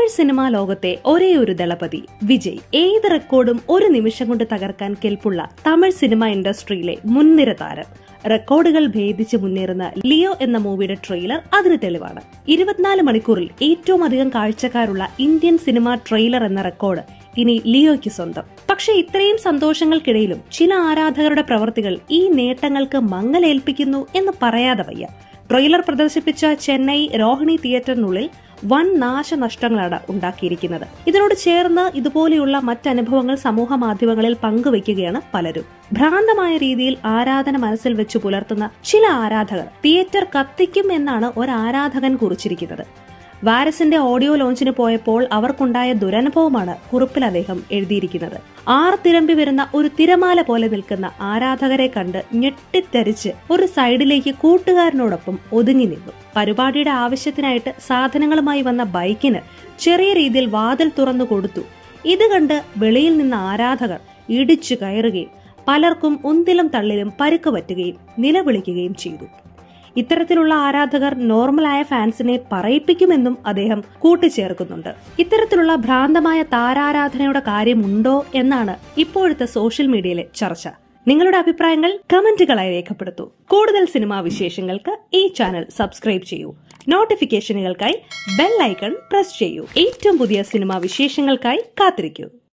Tamil cinema ലോകത്തെ ഒരേ ഒരു ദളപതി വിജയ് ഏത് റെക്കോർഡും ഒരു നിമിഷം കൊണ്ട് തകർക്കാൻ കെൽപ്പുള്ള തമിഴ് സിനിമ ഇൻഡസ്ട്രിയിലെ മുൻനിര താരം റെക്കോർഡുകൾ ഭേദിച്ച് മുന്നേറുന്ന ലിയോ എന്ന മൂവിയുടെ ട്രെയിലർ അതിന് തെളിവാണ് ഇരുപത്തിനാല് മണിക്കൂറിൽ ഏറ്റവും അധികം കാഴ്ചക്കാരുള്ള ഇന്ത്യൻ സിനിമ ട്രെയിലർ എന്ന റെക്കോർഡ് ഇനി ലിയോയ്ക്ക് സ്വന്തം പക്ഷെ ഇത്രയും സന്തോഷങ്ങൾക്കിടയിലും ചില ആരാധകരുടെ പ്രവർത്തികൾ ഈ നേട്ടങ്ങൾക്ക് മങ്ങലേൽപ്പിക്കുന്നു എന്ന് പറയാതെ വയ്യ ട്രെയിലർ പ്രദർശിപ്പിച്ച ചെന്നൈ രോഹിണി തിയേറ്ററിനുള്ളിൽ വൻ നാശനഷ്ടങ്ങളാണ് ഉണ്ടാക്കിയിരിക്കുന്നത് ഇതിനോട് ചേർന്ന് ഇതുപോലെയുള്ള മറ്റനുഭവങ്ങൾ സമൂഹ മാധ്യമങ്ങളിൽ പങ്കുവയ്ക്കുകയാണ് പലരും ഭ്രാന്തമായ രീതിയിൽ ആരാധന മനസ്സിൽ വെച്ച് പുലർത്തുന്ന ചില ആരാധകർ തിയേറ്റർ കത്തിക്കും എന്നാണ് ഒരു ആരാധകൻ കുറിച്ചിരിക്കുന്നത് വാരസിന്റെ ഓഡിയോ ലോഞ്ചിന് പോയപ്പോൾ അവർക്കുണ്ടായ ദുരനുഭവമാണ് കുറിപ്പിൽ അദ്ദേഹം എഴുതിയിരിക്കുന്നത് ആറ് തിരമ്പി വരുന്ന ഒരു തിരമാല പോലെ നിൽക്കുന്ന ആരാധകരെ കണ്ട് ഞെട്ടിത്തെറിച്ച് ഒരു സൈഡിലേക്ക് കൂട്ടുകാരനോടൊപ്പം ഒതുങ്ങി നിന്നു പരിപാടിയുടെ ആവശ്യത്തിനായിട്ട് സാധനങ്ങളുമായി വന്ന ബൈക്കിന് ചെറിയ രീതിയിൽ വാതിൽ തുറന്നു കൊടുത്തു ഇത് കണ്ട് വെളിയിൽ നിന്ന ആരാധകർ ഇടിച്ചു കയറുകയും പലർക്കും ഉന്തിലും തള്ളിലും പരുക്ക് പറ്റുകയും നിലവിളിക്കുകയും ചെയ്തു ഇത്തരത്തിലുള്ള ആരാധകർ നോർമലായ ഫാൻസിനെ പറയിപ്പിക്കുമെന്നും അദ്ദേഹം കൂട്ടിച്ചേർക്കുന്നുണ്ട് ഇത്തരത്തിലുള്ള ഭ്രാന്തമായ താരാരാധനയുടെ കാര്യമുണ്ടോ എന്നാണ് ഇപ്പോഴത്തെ സോഷ്യൽ മീഡിയയിലെ ചർച്ച നിങ്ങളുടെ അഭിപ്രായങ്ങൾ കമന്റുകളായി രേഖപ്പെടുത്തൂ കൂടുതൽ സിനിമാ വിശേഷങ്ങൾക്ക് ഈ ചാനൽ സബ്സ്ക്രൈബ് ചെയ്യൂ നോട്ടിഫിക്കേഷനുകൾക്കായി ബെൽ ഐക്കൺ പ്രസ് ചെയ്യൂ ഏറ്റവും പുതിയ സിനിമാ വിശേഷങ്ങൾക്കായി കാത്തിരിക്കൂ